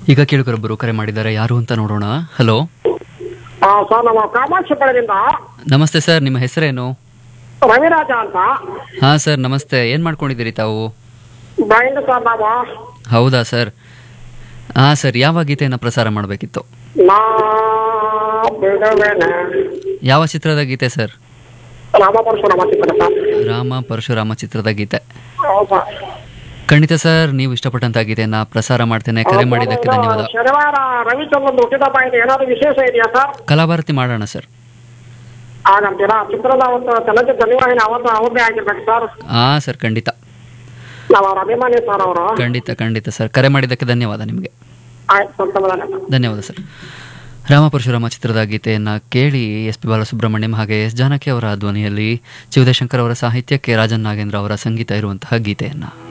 ಈಗ ಕೇಳುಗರೊಬ್ಬರು ಕರೆ ಮಾಡಿದ್ದಾರೆ ಯಾರು ಅಂತ ನೋಡೋಣ ಹಲೋ ಆ, ಸರ್ ನಾವು ಕಾಮಾಕ್ಷಿಪುರದಿಂದ ನಮಸ್ತೆ ಸರ್ ನಿಮ್ಮ ಹೆಸರೇನು ರವಿರಾಜ ಅಂತ ಹಾ ಸರ್ ನಮಸ್ತೆ ಏನ್ ಮಾಡ್ಕೊಂಡಿದ್ದೀರಿ ತಾವು ಬ್ಲೈಂಡ್ ಸರ್ ನಾವು ಹೌದಾ ಸರ್ ಹಾ ಸರ್ ಯಾವ ಗೀತೆಯನ್ನ ಪ್ರಸಾರ ಮಾಡಬೇಕಿತ್ತು ನಾ ಬಿಡುವೆನೆ ಯಾವ ಚಿತ್ರದ ಗೀತೆ ಸರ್ ರಾಮ ಪರಶುರಾಮ ಚಿತ್ರ ಸರ್ ರಾಮ ಪರಶುರಾಮ ಚಿತ್ರದ ಗೀತೆ ಹೌದು ಸರ್. ಖಂಡಿತ ಸರ್ ನೀವು ಇಷ್ಟಪಟ್ಟಂತ ಗೀತೆಯನ್ನ ಪ್ರಸಾರ ಮಾಡ್ತೇನೆ ಕರೆ ಮಾಡಿದ್ದಕ್ಕೆ ಧನ್ಯವಾದ ಶನಿವಾರ ರವಿಚಂದ್ರನ್ ಹುಟ್ಟಿದಬ್ಬ ಇದೆ ಏನಾದ್ರು ವಿಶೇಷ ಇದೆಯಾ ಸರ್ ಕಲಾಭಾರತಿ ಮಾಡೋಣ ಸರ್ ಹಾಗಂತೀರಾ ಚಿತ್ರದ ಅವತ್ತು ಚಲನಚಿತ್ರ ನಿರ್ವಹಣೆ ಅವತ್ತು ಅವ್ರದ್ದೇ ಆಗಿರ್ಬೇಕು ಸರ್ ಹಾ ಸರ್ ಖಂಡಿತ ನಾವು ಅವ್ರ ಅಭಿಮಾನಿ ಸರ್ ಅವರು ಖಂಡಿತ ಖಂಡಿತ ಸರ್ ಕರೆ ಮಾಡಿದ್ದಕ್ಕೆ ಧನ್ಯವಾದ ನಿಮಗೆ ಆಯ್ತು ಸರ್ ಸಮಾಧಾನ ಧನ್ಯವಾದ ಸರ್ ರಾಮ ಪರಶುರಾಮ ಚಿತ್ರದ ಗೀತೆಯನ್ನ ಕೇಳಿ ಎಸ್ ಪಿ ಬಾಲಸುಬ್ರಹ್ಮಣ್ಯಂ ಹಾಗೆ ಎಸ್ ಜಾನಕಿ ಅವರ ಧ್ವನಿಯಲ್ಲಿ ಶಿವದಶಂಕರ್ ಅವರ ಸಾಹಿತ್ಯಕ್ಕೆ ರಾಜನ್ ನಾಗೇಂದ್ರ ಅವರ ಸಂಗೀತ ಇರುವಂತಹ ಗೀತೆಯನ್ನ